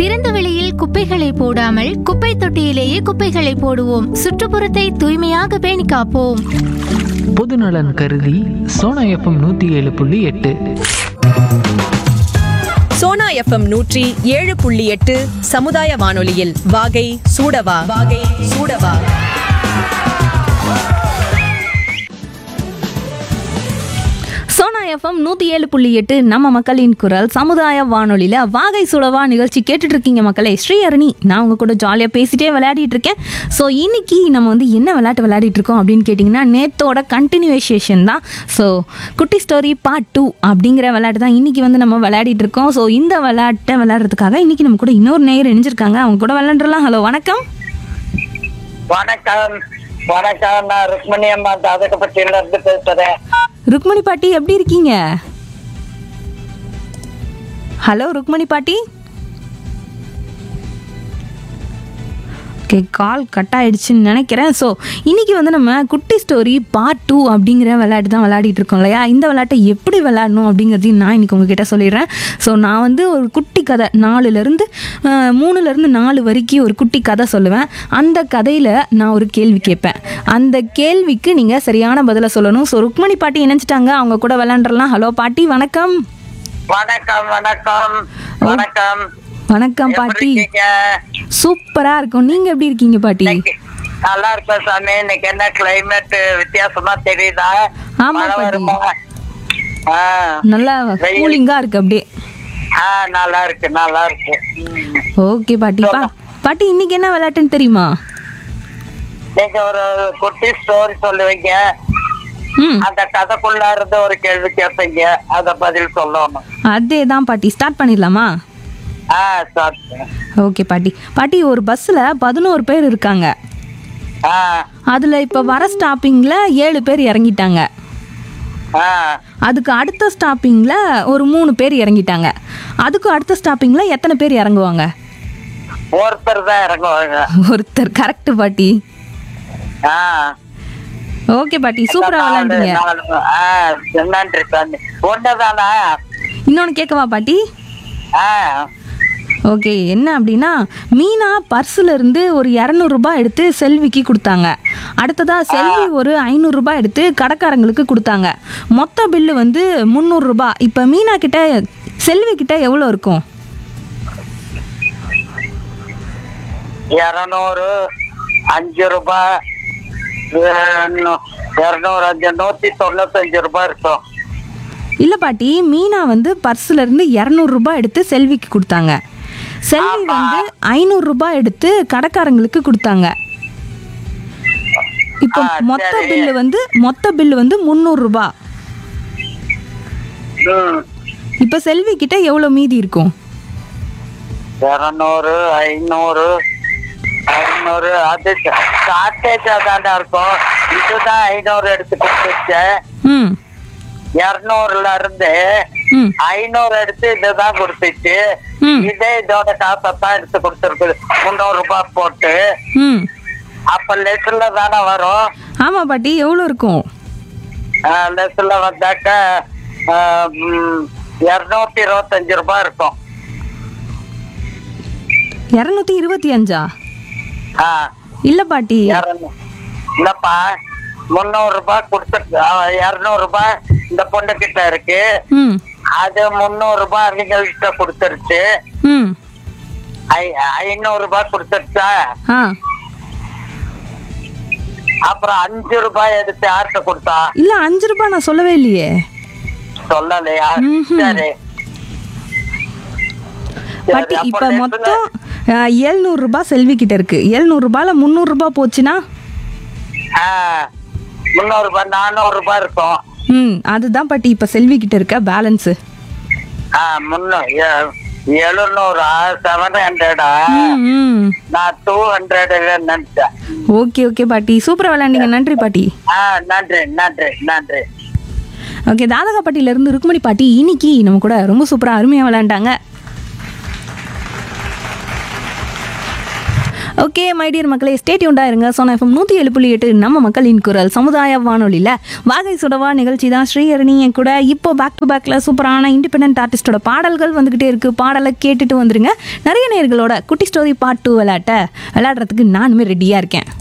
திறந்த வெளியில் குப்பைகளை போடாமல் குப்பை தொட்டியிலேயே குப்பைகளை போடுவோம் சுற்றுப்புறத்தை தூய்மையாக பேணி காப்போம் பொதுநலன் கருதி சோனா எஃப்எம் நூற்றி ஏழு புள்ளி எட்டு சோனா எஃப்எம் நூற்றி ஏழு புள்ளி எட்டு சமுதாய வானொலியில் வாகை சூடவா வாகை சூடவா சோனா எஃப்எம் நூற்றி ஏழு புள்ளி எட்டு நம்ம மக்களின் குரல் சமுதாய வானொலியில் வாகை சுடவா நிகழ்ச்சி கேட்டுட்டு இருக்கீங்க மக்களே ஸ்ரீஹரணி நான் உங்க கூட ஜாலியாக பேசிட்டே விளையாடிட்டு இருக்கேன் ஸோ இன்னைக்கு நம்ம வந்து என்ன விளையாட்டு விளையாடிட்டு இருக்கோம் அப்படின்னு கேட்டிங்கன்னா நேத்தோட கண்டினியூவேஷன் தான் ஸோ குட்டி ஸ்டோரி பார்ட் டூ அப்படிங்கிற விளையாட்டு தான் இன்னைக்கு வந்து நம்ம விளையாடிட்டு இருக்கோம் ஸோ இந்த விளையாட்டை விளையாடுறதுக்காக இன்னைக்கு நம்ம கூட இன்னொரு நேயர் இணைஞ்சிருக்காங்க அவங்க கூட விளையாண்டுலாம் ஹலோ வணக்கம் வணக்கம் வணக்கம் நான் ருக்மணி அம்மா தாதகப்பட்டியில இருந்து பேசுறேன் ருக்மணி பாட்டி எப்படி இருக்கீங்க ஹலோ ருக்மணி பாட்டி ஓகே கால் கட் ஆயிடுச்சுன்னு நினைக்கிறேன் ஸோ இன்னைக்கு வந்து நம்ம குட்டி ஸ்டோரி பார்ட் டூ அப்படிங்கிற விளையாட்டு தான் விளையாடிட்டு இருக்கோம் இல்லையா இந்த விளையாட்டை எப்படி விளையாடணும் அப்படிங்கிறதையும் நான் இன்னைக்கு உங்ககிட்ட சொல்லிடுறேன் ஸோ நான் வந்து ஒரு குட்டி கதை நாலுலேருந்து மூணுலேருந்து நாலு வரைக்கும் ஒரு குட்டி கதை சொல்லுவேன் அந்த கதையில் நான் ஒரு கேள்வி கேட்பேன் அந்த கேள்விக்கு நீங்கள் சரியான பதிலை சொல்லணும் ஸோ ருக்மணி பாட்டி இணைஞ்சிட்டாங்க அவங்க கூட விளையாண்டுறலாம் ஹலோ பாட்டி வணக்கம் வணக்கம் வணக்கம் வணக்கம் வணக்கம் எப்படி பாட்டி இருக்கீங்க? சூப்பரா இருக்கும் நீங்க எப்படி இருக்கீங்க பாட்டி இன்னைக்கு நல்லா இருப்பேன் சாமி இன்னைக்கு என்ன கிளைமேட் வித்தியாசமா தெரியுதா ஆமா, மழை பாட்டி. வருமா ஆ, நல்லா வெயில். கூலிங்கா இருக்கு அப்படியே ஆ, நல்லா இருக்கு நல்லா இருக்கு ம். ஓகே பாட்டி பா பாட்டி இன்னைக்கு என்ன விளையாட்டுன்னு தெரியுமா நீங்க ஒரு குட்டி ஸ்டோரி சொல்லுவீங்க ம் அந்த கதைக்குள்ள இருந்து ஒரு கேள்வி கேட்பீங்க அத பதில் சொல்லணும் அதே தான் பாட்டி ஸ்டார்ட் பண்ணிடலாமா ஆ சார் ஓகே பாட்டி பாட்டி ஒரு பஸ்ஸில் பதினோரு பேர் இருக்காங்க ஆ அதில் இப்போ வர ஸ்டாப்பிங்கில் ஏழு பேர் இறங்கிட்டாங்க ஆ அதுக்கு அடுத்த ஸ்டாப்பிங்கில் ஒரு மூணு பேர் இறங்கிட்டாங்க அதுக்கு அடுத்த ஸ்டாப்பிங்கில் எத்தனை பேர் இறங்குவாங்க ஒருத்தர் தான் இறங்குவாங்க ஒருத்தர் கரெக்ட் பாட்டி ஆ ஓகே பாட்டி சூப்பராக விளையாண்டீங்க நாலு, ஆ, நன்றி சாமி ஒண்ணுதானா இன்னொன்று கேட்கவா பாட்டி ஆ ஓகே என்ன அப்படின்னா மீனா பர்ஸ்ல இருந்து ஒரு இரநூறுபா எடுத்து செல்விக்கு கொடுத்தாங்க அடுத்ததா செல்வி ஒரு ஐநூறுரூபா எடுத்து கடைக்காரங்களுக்கு கொடுத்தாங்க மொத்த பில்லு வந்து முந்நூறுரூபா இப்போ மீனா கிட்ட செல்வி கிட்ட எவ்வளோ இருக்கும் இருநூறு அஞ்சு ரூபாய் இருநூறு அஞ்சு நூத்தி தொண்ணூத்தஞ்சு ரூபாய் இருக்கும் இல்லை பாட்டி மீனா வந்து பர்ஸ்ல இருந்து இரநூறுபா எடுத்து செல்விக்கு கொடுத்தாங்க செல்வி வந்து ஐநூறுரூபா எடுத்து கடைக்காரங்களுக்கு கொடுத்தாங்க இப்போ ஆ, மொத்த சரி. பில்லு வந்து மொத்த பில்லு வந்து முந்நூறுரூபா ம். இப்போ செல்வி கிட்ட எவ்வளோ மீதி இருக்கும் இருநூறு ஐநூறு ஐநூறு அது ஷார்டேஜா தானே இருக்கும் இதுதான் ஐநூறு எடுத்து கொடுத்துருச்சேன் ம் இருநூறுல இருந்து ம் ஐநூறு எடுத்து இதுதான் கொடுத்துச்சு ம். இதே இதோட காசை தான் எடுத்து கொடுத்துருக்கு முந்நூறு ரூபாய் போட்டு ம் அப்ப லெஸ்ல தானே வரும் ஆமாம் பாட்டி எவ்வளோ இருக்கும் லெஸ்ல வந்தாக்க இருநூத்தி இருபத்தஞ்சு ரூபாய் இருக்கும் இரநூத்தி இருபத்தி அஞ்சா ஆ, இல்லை பாட்டி இருநூ- இல்லப்பா முந்நூறு ரூபாய் கொடுத்து இருநூறு ரூபாய் இந்த பொண்ணு கிட்ட இருக்கு ம் அது முந்நூறு ரூபாய் அவங்கள்ட்ட கொடுத்துருச்சு ம் ஐ- ஐநூறு ரூபாய் கொடுத்துருச்சா ஆ அப்புறம் அஞ்சு ரூபாய் எடுத்து யார்கிட்ட கொடுத்தா இல்லை அஞ்சு ரூபாய் நான் சொல்லவே இல்லையே சொல்லலையா ம்ஹும். சரி பாட்டி சரி, இப்போ அப்போ மொத்தம் எழுநூறுபா செல்வி கிட்ட இருக்கு எழுநூறுபால முந்நூறுரூபா போச்சுன்னா ஆ, முந்நூறு ரூபாய் நானூறு ரூபாய் இருக்கும் ம் அதுதான் பாட்டி இப்போ செல்வி கிட்ட இருக்க பேலன்ஸு ஆ, முன்னூ- எ- எழுநூறா செவன் ஹண்ட்ரடா ம் ம் நான் டூ ஹண்ட்ரட் நினைச்சேன் ஓகே ஓகே பாட்டி சூப்பராக விளையாண்டீங்க நன்றி பாட்டி ஆ நன்றி நன்றி நன்றி ஓகே தாதகாப்பட்டியில இருந்து ருக்மணி பாட்டி இன்னைக்கு நம்ம கூட ரொம்ப சூப்பராக அருமையாக விளையாண்டாங்க ஓகே மைடியர் மக்களே ஸ்டேட்யூண்டாக இருங்க சோனா எஃப்எம் நூற்றி ஏழு புள்ளி எட்டு நம்ம மக்களின் குரல் சமுதாய வானொலியில் வாகை சுடவா நிகழ்ச்சி தான் ஸ்ரீஹரணி என் கூட இப்போ பேக் டு பேக்கில் சூப்பரான இண்டிபெண்ட் ஆர்டிஸ்டோட பாடல்கள் வந்துக்கிட்டே இருக்குது பாடலை கேட்டுட்டு வந்துருங்க நிறைய நேர்களோட குட்டி ஸ்டோரி பார்ட் டூ விளையாட்ட விளையாடுறதுக்கு நானுமே ரெடியாக இருக்கேன்